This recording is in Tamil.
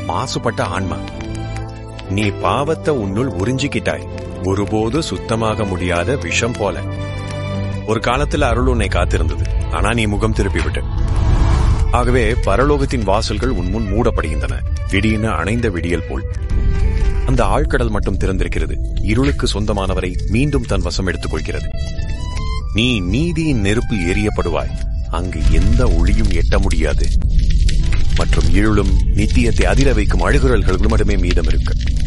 மாசுபட்ட ஆன்மா நீ பாவத்தை உன்னுள் உறிஞ்சிக்கிட்டாய் ஒருபோது சுத்தமாக முடியாத விஷம் போல ஒரு காலத்துல அருள் உன்னை காத்திருந்தது ஆனா நீ முகம் திருப்பி விட்ட ஆகவே பரலோகத்தின் வாசல்கள் உன் முன் மூடப்படுகின்றன விடியின அணைந்த விடியல் போல் அந்த ஆழ்கடல் மட்டும் திறந்திருக்கிறது இருளுக்கு சொந்தமானவரை மீண்டும் தன் வசம் எடுத்துக் கொள்கிறது நீ நீதியின் நெருப்பில் எரியப்படுவாய் அங்கு எந்த ஒளியும் எட்ட முடியாது மற்றும் இருளும் நித்தியத்தை அதிர வைக்கும் அழுகுரல்கள் மட்டுமே மீதம் இருக்கு